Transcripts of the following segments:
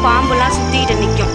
பாம்புலாம் சுற்றிக்கிட்டு நிற்கும்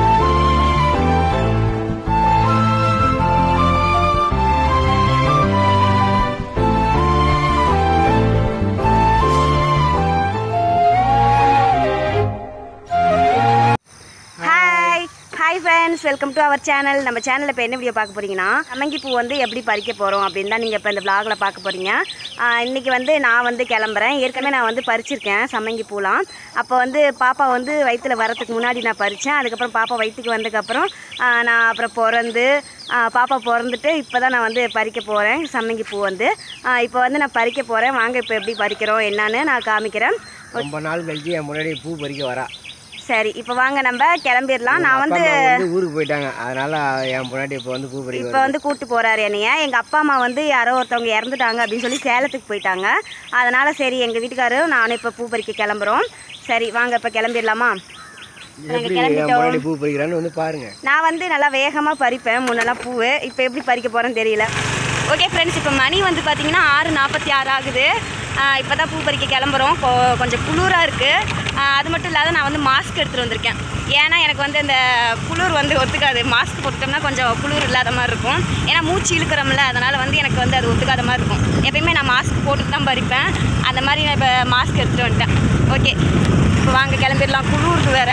hi hi friends welcome to our channel நம்ம சேனலில் இப்போ என்ன வீடியோ பார்க்க போறீங்கன்னா சம்மங்கி பூ வந்து எப்படி பறிக்க போகிறோம் அப்படின்னு தான் நீங்கள் இப்போ இந்த vlogல பார்க்க போகிறீங்க இன்றைக்கி வந்து நான் வந்து கிளம்புறேன் ஏற்கனவே நான் வந்து பறிச்சிருக்கேன் சம்மங்கி பூலாம் அப்போ வந்து பாப்பா வந்து வயிற்றில் வரத்துக்கு முன்னாடி நான் பறித்தேன் அதுக்கப்புறம் பாப்பா வயிற்றுக்கு வந்ததுக்கப்புறம் ஆஹ், நான் அப்புறம் பிறந்து ஆஹ், பாப்பா பிறந்துட்டு இப்போ தான் நான் வந்து பறிக்க போகிறேன் சம்மங்கி பூ வந்து ஆஹ், இப்போ வந்து நான் பறிக்க போகிறேன் வாங்க இப்போ எப்படி பறிக்கிறோம் என்னன்னு நான் காமிக்கிறேன் ரொம்ப நாள் கழிச்சு என் முன்னாடி பூ பறிக்க வரா சரி இப்போ வாங்க நம்ம கிளம்பிடலாம் நான் அப்பா வந்து அம்மா வந்து ஊருக்கு போயிட்டாங்க அதனால என் முன்னாடி இப்போ வந்து பூ பறிக்க இப்போ வந்து கூட்டு போறாரு என்னைய எங்கள் அப்பா அம்மா வந்து யாரோ ஒருத்தவங்க இறந்துட்டாங்க அப்படின்னு சொல்லி சேலத்துக்கு போயிட்டாங்க அதனால சரி எங்கள் வீட்டுக்காரரும் நானும் இப்போ பூ பறிக்க கிளம்புறோம் சரி வாங்க இப்போ கிளம்பிடலாமா எப்படி என் முன்னாடி பூ பறிக்கிறான்னு வந்து பாருங்க நான் வந்து நல்லா வேகமாக பறிப்பேன் முன்னெல்லாம் பூவு இப்போ எப்படி பறிக்க போகிறேன்னு தெரியல ஓகே ஃப்ரெண்ட்ஸ் இப்போ மணி வந்து பார்த்தீங்கன்னா ஆறு நாற்பத்தி ஆறு ஆகுது இப்போ தான் பூ பறிக்க கிளம்புறோம் கொ- கொஞ்சம் குளிராக இருக்குது அது மட்டும் இல்லாத நான் வந்து மாஸ்க் எடுத்துகிட்டு வந்திருக்கேன் ஏன்னா எனக்கு வந்து இந்த குளிர் வந்து ஒத்துக்காது மாஸ்க் போட்டுட்டோம்னா கொஞ்சம் குளிர் இல்லாத மாதிரி இருக்கும் ஏன்னா மூச்சு இழுக்கிறோம்ல அதனால் வந்து எனக்கு வந்து அது ஒத்துக்காத மாதிரி இருக்கும் எப்பயுமே நான் மாஸ்க் போட்டுட்டு தான் பறிப்பேன் அந்த மாதிரி நான் இப்போ மாஸ்க் எடுத்துகிட்டு வந்துட்டேன் ஓகே இப்போ வாங்க கிளம்பிடலாம் குளிருக்கு வேறு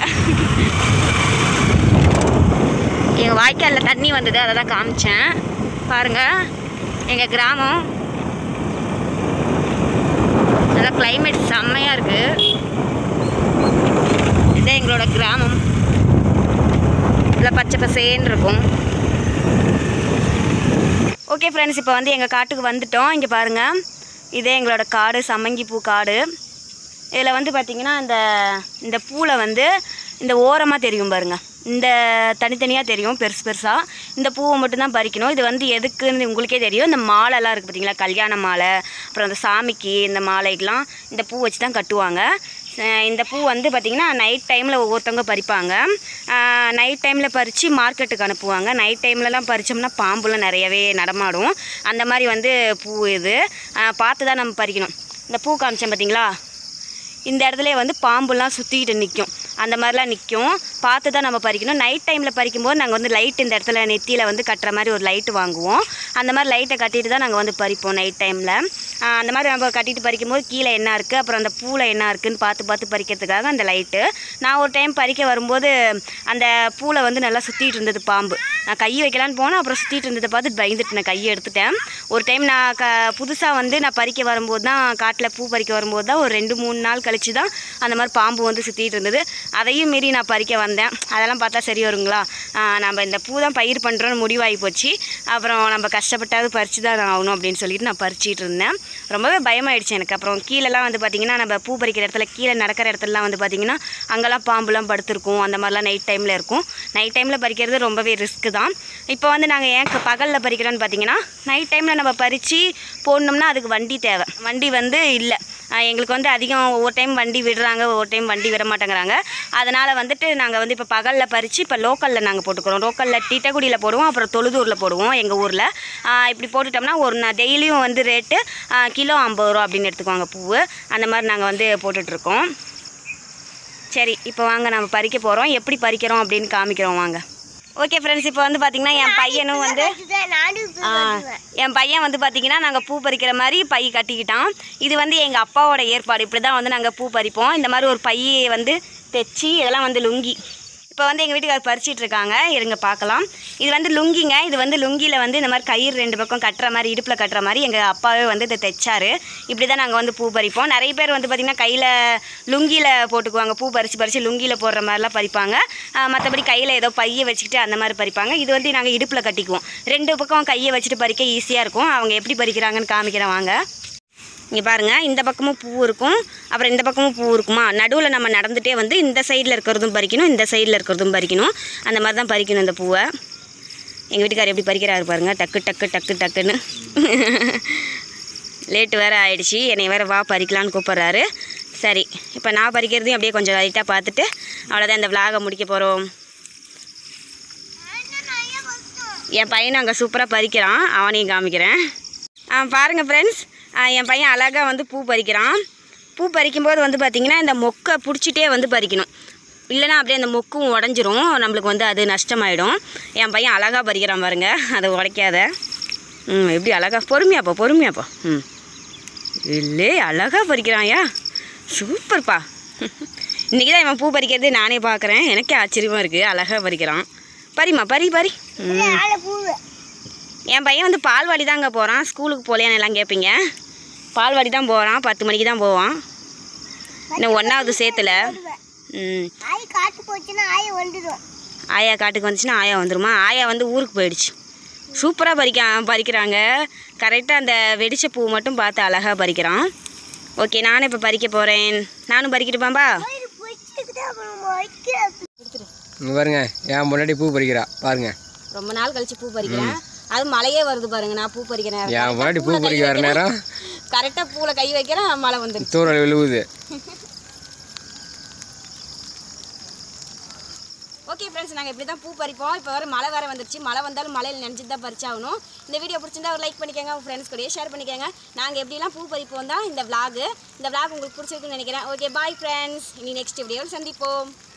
எங்கள் வாய்க்காலில் தண்ணி வந்தது அதை தான் காமிச்சேன் பாருங்கள் எங்கள் கிராமம் நல்லா climate செம்மையாக இருக்குது இதுதான் எங்களோட கிராமம் நல்லா பச்சை பசேன்னு இருக்கும் ஓகே ஃப்ரெண்ட்ஸ் இப்போ வந்து எங்கள் காட்டுக்கு வந்துட்டோம் இங்கே பாருங்கள் இதே எங்களோட காடு சம்மங்கி பூ காடு இதில் வந்து பார்த்திங்கன்னா இந்த இந்த பூவில் வந்து இந்த ஓரமாக தெரியும் பாருங்க இந்த தனித்தனியாக தெரியும் பெருசு பெருசாக இந்த பூவை மட்டும்தான் பறிக்கணும் இது வந்து எதுக்குன்னு உங்களுக்கே தெரியும் இந்த மாலைலாம் இருக்குது பார்த்தீங்களா கல்யாண மாலை அப்புறம் இந்த சாமிக்கு இந்த மாலைக்கெலாம் இந்த பூ வச்சு தான் கட்டுவாங்க அஹ் இந்த பூ வந்து பார்த்திங்கன்னா நைட் டைமில் ஒவ்வொருத்தவங்க பறிப்பாங்க நைட் டைமில் பறித்து மார்க்கெட்டுக்கு அனுப்புவாங்க நைட் டைம்லலாம் பறித்தோம்னா பாம்புலாம் நிறையவே நடமாடும் அந்த மாதிரி வந்து பூ இது அஹ் பார்த்து தான் நம்ம பறிக்கணும் இந்த பூ காமிச்சேன் பார்த்தீங்களா இந்த இடத்துல வந்து பாம்புலாம் சுற்றிக்கிட்டு நிற்கும் அந்த மாதிரிலாம் நிற்கும் பார்த்து தான் நம்ம பறிக்கணும் நைட் டைமில் பறிக்கும்போது நாங்கள் வந்து லைட் இந்த இடத்துல நெத்தியில் வந்து கட்டுற மாதிரி ஒரு லைட்டு வாங்குவோம் அந்த மாதிரி லைட்டை கட்டிட்டு தான் நாங்கள் வந்து பறிப்போம் நைட் டைமில் அந்த மாதிரி நம்ம கட்டிட்டு பறிக்கும்போது கீழே என்ன இருக்குது அப்புறம் அந்த பூவில் என்ன இருக்குன்னு பார்த்து பார்த்து பறிக்கிறதுக்காக அந்த லைட்டு நான் ஒரு டைம் பறிக்க வரும்போது அந்த பூவில் வந்து நல்லா சுற்றிட்டு இருந்தது பாம்பு நான் கை வைக்கலான்னு போனேன் அப்புறம் சுற்றிட்டு இருந்ததை பார்த்து பயந்துட்டு நான் கையை எடுத்துட்டேன் ஒரு டைம் நான் க புதுசாக வந்து நான் பறிக்க வரும்போது தான் காட்டில் பூ பறிக்க வரும்போது தான் ஒரு ரெண்டு மூணு நாள் கழிச்சு தான் அந்த மாதிரி பாம்பு வந்து சுற்றிட்டு இருந்தது அதையும் மீறி நான் பறிக்க வந்தேன் அதெல்லாம் பார்த்தா சரி வருங்களா ஆஹ் நம்ம இந்த பூ தான் பயிர் பண்ணுறோன்னு முடிவாகி போச்சு அப்புறம் நம்ம கஷ்டப்பட்டாவது பறித்து தான் ஆகணும் அப்படின்னு சொல்லிட்டு நான் பறிச்சிட்டு இருந்தேன் ரொம்பவே பயமாயிடுச்சு எனக்கு அப்புறம் கீழெல்லாம் வந்து பார்த்திங்கன்னா நம்ம பூ பறிக்கிற இடத்துல கீழே நடக்கிற இடத்துலலாம் வந்து பார்த்திங்கன்னா அங்கெல்லாம் பாம்புலாம் படுத்திருக்கும் அந்த மாதிரிலாம் நைட் டைமில் இருக்கும் நைட் டைமில் பறிக்கிறது ரொம்பவே ரிஸ்க்கு தான் இப்போ வந்து நாங்கள் ஏன் பகலில் பறிக்கிறோன்னு பார்த்தீங்கன்னா நைட் டைமில் நம்ம பறித்து போடணும்னா அதுக்கு வண்டி தேவை வண்டி வந்து இல்லை ஆஹ் எங்களுக்கு வந்து அதிகம் ஒவ்வொரு டைம் வண்டி விடுறாங்க ஒவ்வொரு டைம் வண்டி விட மாட்டேங்கிறாங்க அதனால் வந்துட்டு நாங்கள் வந்து இப்போ பகலில் பறித்து இப்போ லோக்கலில் நாங்கள் போட்டுக்கிறோம் லோக்கலில் டீட்டக்குடியில் போடுவோம் அப்புறம் தொழுதூரில் போடுவோம் எங்கள் ஊரில் இப்படி போட்டுட்டோம்னா ஒரு நான் டெய்லியும் வந்து ரேட்டு கிலோ ஐம்பது ரூபா அப்படின்னு எடுத்துக்குவாங்க பூவு அந்த மாதிரி நாங்கள் வந்து போட்டுட்ருக்கோம் சரி இப்போ வாங்க நம்ம பறிக்க போகிறோம் எப்படி பறிக்கிறோம் அப்படின்னு காமிக்கிறோம் வாங்க ஓகே ஃப்ரெண்ட்ஸ் இப்போ வந்து பார்த்தீங்கன்னா என் பையனும் வந்து ஆ, என் பையன் வந்து பார்த்தீங்கன்னா நாங்கள் பூ பறிக்கிற மாதிரி பை கட்டிக்கிட்டான் இது வந்து எங்கள் அப்பாவோட ஏற்பாடு இப்படி தான் வந்து நாங்கள் பூ பறிப்போம் இந்த மாதிரி ஒரு பையை வந்து தைச்சி இதெல்லாம் வந்து லுங்கி இப்போ வந்து எங்கள் வீட்டுக்காரர் பறிச்சிட்டு இருக்காங்க இருங்க பார்க்கலாம் இது வந்து லுங்கிங்க இது வந்து லுங்கியில் வந்து இந்த மாதிரி கயிறு ரெண்டு பக்கம் கட்டுற மாதிரி இடுப்பில் கட்டுற மாதிரி எங்கள் அப்பாவே வந்து இதை தைச்சாரு இப்படி தான் நாங்கள் வந்து பூ பறிப்போம் நிறைய பேர் வந்து பார்த்திங்கன்னா கையில் லுங்கியில் போட்டுக்குவாங்க பூ பறித்து பறித்து லுங்கியில் போடுற மாதிரிலாம் பறிப்பாங்க மற்றபடி கையில் ஏதோ பையை வச்சுக்கிட்டு அந்த மாதிரி பறிப்பாங்க இது வந்து நாங்கள் இடுப்பில் கட்டிக்குவோம் ரெண்டு பக்கம் கையை வச்சுட்டு பறிக்க ஈஸியாக இருக்கும் அவங்க எப்படி பறிக்கிறாங்கன்னு காமிக்கிறேன் வாங்க இங்கே பாருங்கள் இந்த பக்கமும் பூ இருக்கும் அப்புறம் இந்த பக்கமும் பூ இருக்குமா நடுவில் நம்ம நடந்துகிட்டே வந்து இந்த சைடில் இருக்கிறதும் பறிக்கணும் இந்த சைடில் இருக்கிறதும் பறிக்கணும் அந்த மாதிரி தான் பறிக்கணும் இந்த பூவை எங்கள் வீட்டுக்காரர் எப்படி பறிக்கிறாரு பாருங்க டக்கு டக்கு டக்கு டக்குன்னு லேட்டு வேறு ஆயிடுச்சு என்னை வேறு வா பறிக்கலான்னு கூப்பிட்றாரு சரி இப்போ நான் பறிக்கிறதையும் அப்படியே கொஞ்சம் லைட்டாக பார்த்துட்டு அவ்வளோதான் இந்த விலாகை முடிக்க போகிறோம் என் பையனும் அங்கே சூப்பராக பறிக்கிறான் அவனையும் காமிக்கிறேன் ஆ பாருங்கள் ஃப்ரெண்ட்ஸ் என் பையன் அழகாக வந்து பூ பறிக்கிறான் பூ பறிக்கும்போது வந்து பார்த்திங்கன்னா இந்த மொக்கை பிடிச்சிட்டே வந்து பறிக்கணும் இல்லைன்னா அப்படியே அந்த மொக்கும் உடஞ்சிரும் நம்மளுக்கு வந்து அது நஷ்டமாயிடும் என் பையன் அழகாக பறிக்கிறான் பாருங்க அதை உடைக்காத ம் எப்படி அழகா பொறுமையாப்பா பொறுமையாப்பா ம் இல்லே அழகாக பறிக்கிறான்யா சூப்பர்ப்பா இன்றைக்கி தான் இவன் பூ பறிக்கிறதே நானே பார்க்குறேன் எனக்கே ஆச்சரியமாக இருக்குது அழகாக பறிக்கிறான் பறிம்மா பறி பறி ம் என் பையன் வந்து பால்வாடி தாங்க போகிறான் ஸ்கூலுக்கு போகலையான்னு எல்லாம் கேட்பீங்க பால்வாடி தான் போகிறான் பத்து மணிக்கு தான் போவான் இன்னும் ஒன்றாவது சேர்த்துல ம் ஆய் காட்டு போச்சுன்னா ஆய வந்துடும் ஆயா காட்டுக்கு வந்துச்சுன்னா ஆயா வந்துருமா ஆயா வந்து ஊருக்கு போயிடுச்சு சூப்பராக பறிக்க பறிக்கிறாங்க கரெக்டாக அந்த வெடிச்ச பூ மட்டும் பார்த்து அழகாக பறிக்கிறான் ஓகே நானும் இப்போ பறிக்க போகிறேன் நானும் பறிக்கட்டுப்பாம்பா இங்க பாருங்க என் முன்னாடி பூ பறிக்கிறா பாருங்க ரொம்ப நாள் கழிச்சு பூ பறிக்கிறேன் அது மழையே வருது பாருங்க நான் பூ பறிக்கிறேன் என் முன்னாடி பூ பறிக்க வர நேரம் கரெக்டாக பூவில் கை வைக்கிறேன் மழை வந்துடுது தூரல் விழுவுது ஓகே ஃப்ரெண்ட்ஸ் நாங்கள் இப்படி தான் பூ பறிப்போம் இப்போ வர மழை வேறு வந்துருச்சு மழை வந்தாலும் மழையில் நினச்சிட்டு தான் பறிச்சாகணும் இந்த வீடியோ பிடிச்சிருந்தா ஒரு லைக் பண்ணிக்கோங்க உங்கள் ஃப்ரெண்ட்ஸ் கூடயே ஷேர் பண்ணிக்கோங்க நாங்கள் எப்படிலாம் பூ பறிப்போம் தான் இந்த vlog இந்த vlog உங்களுக்கு பிடிச்சிருக்குன்னு நினைக்கிறேன் ஓகே பாய் ஃப்ரெண்ட்ஸ் இனி நெக்ஸ்ட் வீடியோவில் சந்திப்போம்